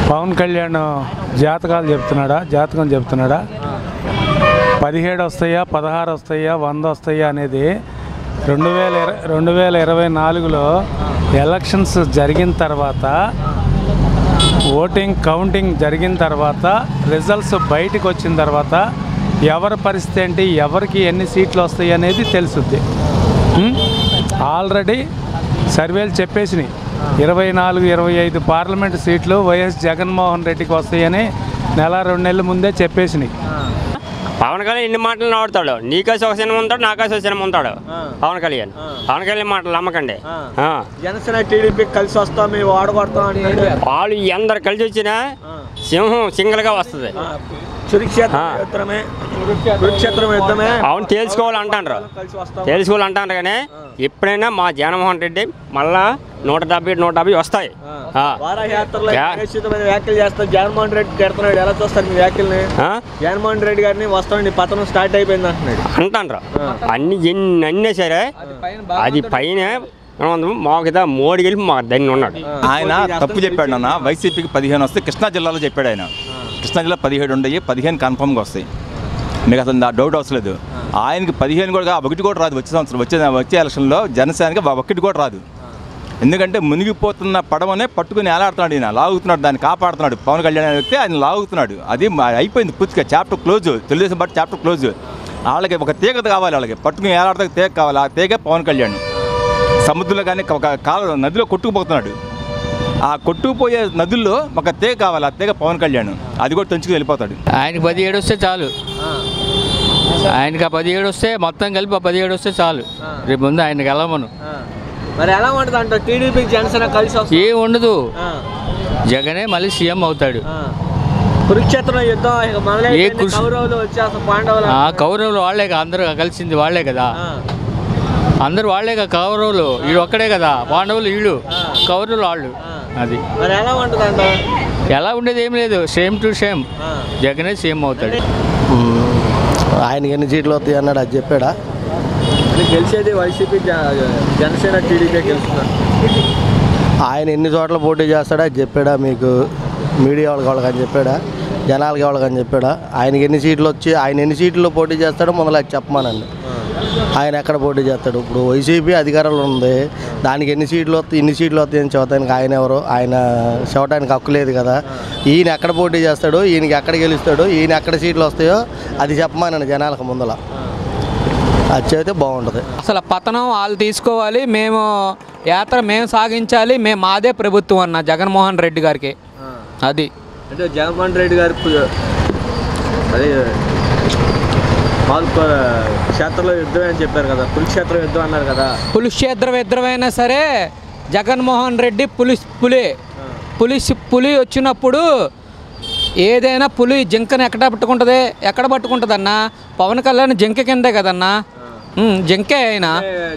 పవన్ కళ్యాణ్ జాతకాలు చెప్తున్నాడా జాతకం చెప్తున్నాడా పదిహేడు వస్తాయా పదహారు వస్తాయా వంద వస్తాయా అనేది రెండు వేల ఇర రెండు వేల ఇరవై నాలుగులో ఎలక్షన్స్ జరిగిన తర్వాత ఓటింగ్ కౌంటింగ్ జరిగిన తర్వాత రిజల్ట్స్ బయటకు వచ్చిన తర్వాత ఎవరి పరిస్థితి ఏంటి ఎవరికి ఎన్ని సీట్లు వస్తాయి అనేది తెలుసుద్ది ఉం? ఆల్రెడీ సర్వేలు చెప్పేసినాయి ఇరవై నాలుగు ఇరవై ఐదు పార్లమెంట్ సీట్లు వైఎస్ జగన్మోహన్ రెడ్డికి వస్తాయని నెల రెండు నెలల ముందే చెప్పేసినాయి పవన్ కళ్యాణ్ ఎన్ని మాటలు ఆడుతాడు నీకేసి ఒక సినిమా ఉంటాడు నాకేసి ఒక సినిమా ఉంటాడు పవన్ కళ్యాణ్ పవన్ కళ్యాణ్ మాటలు నమ్మకండి ఆ. జనసేన టీడీపీ కలిసి వస్తాం మేము వాడగొడతాం అని వాళ్ళు ఎందరు కలిసి వచ్చినా సింహం సింగిల్గా వస్తుంది కురుక్షేత్రం ఆ. యుద్ధమే కురుక్షేత్రం యుద్ధమే అవును తెలుసుకోవాలంటారు కలిసి వస్తాం తెలుసుకోవాలంటారు కానీ ఎప్పుడైనా మా జగన్మోహన్ రెడ్డి మళ్ళా నూట డెబ్బై నూట డెబ్బై వస్తాయి ఆ. వారయాత్రలో యా. విపరీతమైన వ్యాఖ్యలు చేస్తాం జగన్మోహన్ రెడ్డి పెడుతున్నాడు ఎలా చూస్తారు మీ వ్యాఖ్యల్ని ఆ? జగన్మోహన్ రెడ్డి గారిని వస్తాం నీ పతనం స్టార్ట్ అయిపోయింది అంటున్నాడు అంటాండ్రు అన్ని ఎన్ని అన్నీ సరే అది పైన మాకుదా మోడీ గెలిపి మా దాన్ని ఉన్నాడు ఆయన తప్పు చెప్పాడు నాన్న వైసీపీకి పదిహేను వస్తే కృష్ణా జిల్లాలో చెప్పాడు ఆయన కృష్ణా జిల్లా పదిహేడు ఉండయి పదిహేను కన్ఫర్మ్గా వస్తాయి మీకు అసలు నా డౌట్ అవసరం ఆయనకి పదిహేను కూడా కాదు, ఒకటి కూడా రాదు వచ్చే సంవత్సరం వచ్చే వచ్చే ఎలక్షన్లో జనసేనకి ఒకటి కూడా రాదు ఎందుకంటే మునిగిపోతున్న పడవనే పట్టుకుని ఏలాడుతున్నాడు ఈయన లాగుతున్నాడు దాన్ని కాపాడుతున్నాడు పవన్ కళ్యాణ్ అనే వ్యక్తి ఆయన లాగుతున్నాడు అది మా- అయిపోయింది పూర్తిగా చాప్టర్ క్లోజ్ తెలుగుదేశం బట్టి చాప్టర్ క్లోజ్ వాళ్ళకి ఒక తీగ కావాలి వాళ్ళకి పట్టుకుని ఏలాడతాకి తీగ కావాలి ఆ తీగ పవన్ కళ్యాణ్ సముద్రంలో కానీ ఒక కాల నదిలో కొట్టుకుపోతున్నాడు ఆ కొట్టుకుపోయే నదుల్లో ఒక తీగ కావాలి ఆ తీగ పవన్ కళ్యాణ్ అది కూడా తెంచుకుని వెళ్ళిపోతాడు ఆయనకి పదిహేడు వస్తే చాలు ఆయనకి ఆ పదిహేడు వస్తే మొత్తం కలిపి ఆ పదిహేడు వస్తే చాలు రేపు ముందు ఆయనకి వెళ్ళమను మరి ఎలా ఉంటుంది అంట టీడీపీ జనసేన కలిసి వస్తాం ఏం ఉండదు ఆ, జగనే మళ్ళీ సీఎం అవుతాడు ఆ. కురుక్షేత్రం యుద్ధం ఇక ఏ మొదలైపోయింది కురుక్ష- కౌరవులు వచ్చేస్తాం పాండవులు ఆ కౌరవులు వాళ్ళే కదా అందరూ కలిసింది వాళ్ళే కదా ఆ, అందరూ వాళ్ళే కదా కౌరవులు వీడు ఒక్కడే కదా పాండవులు వీళ్ళు కౌరవులు వాళ్ళు అది మరి ఎలా ఉంటుంది అంట ఎలా ఉండేది ఏం లేదు సేమ్ టు సేమ్ ఆ. జగనే సీఎం అవుతాడు ఆయనకి ఎన్ని సీట్లు వస్తాయి అన్నాడు అది చెప్పాడా ఇది గెలిచేది వైసీపీ జ- జనసేన టీడీపీ గెలుస్తున్నారు ఆయన ఎన్ని చోట్ల పోటీ చేస్తాడా అది చెప్పాడా మీకు మీడియా వాళ్ళకి వాళ్ళకి అని చెప్పాడా జనాలకి వాళ్ళకి అని చెప్పాడా ఆయనకి ఎన్ని సీట్లు వచ్చి ఆయన ఎన్ని సీట్లలో పోటీ చేస్తాడో మొదలు అది చెప్పమానండి ఆయన ఎక్కడ పోటీ చేస్తాడు ఇప్పుడు వైసీపీ అధికారంలో ఉంది దానికి ఎన్ని సీట్లు వస్తాయి ఇన్ని సీట్లు వస్తాయని చెప్పడానికి ఆయన ఎవరు ఆయన చెప్పడానికి హక్కు లేదు కదా ఈయన ఎక్కడ పోటీ చేస్తాడో ఈయనకి ఎక్కడ గెలుస్తాడో ఈయన ఎక్కడ సీట్లు వస్తాయో అది చెప్పమానండి జనాలకు ముందల అది చెబితే బాగుంటుంది అసలు పతనం వాళ్ళు తీసుకోవాలి మేము యాత్ర మేము సాగించాలి మేము మాదే ప్రభుత్వం అన్న జగన్మోహన్ రెడ్డి గారికి అది అంటే జగన్మోహన్ రెడ్డి గారు పు- అదే పాల్గొ క్షేత్రంలో యుద్ధం అని చెప్పారు కదా కురుక్షేత్రం యుద్ధం అన్నారు కదా పులిక్షేత్రం ఎద్రమైనా సరే జగన్మోహన్ రెడ్డి పులి పులి పులి పులి వచ్చినప్పుడు ఏదైనా పులి జింకను ఎక్కడ పట్టుకుంటుంది ఎక్కడ పట్టుకుంటుంది అన్న పవన్ కళ్యాణ్ జింక కిందే కదన్నా ఉమ్, జింకే అయినా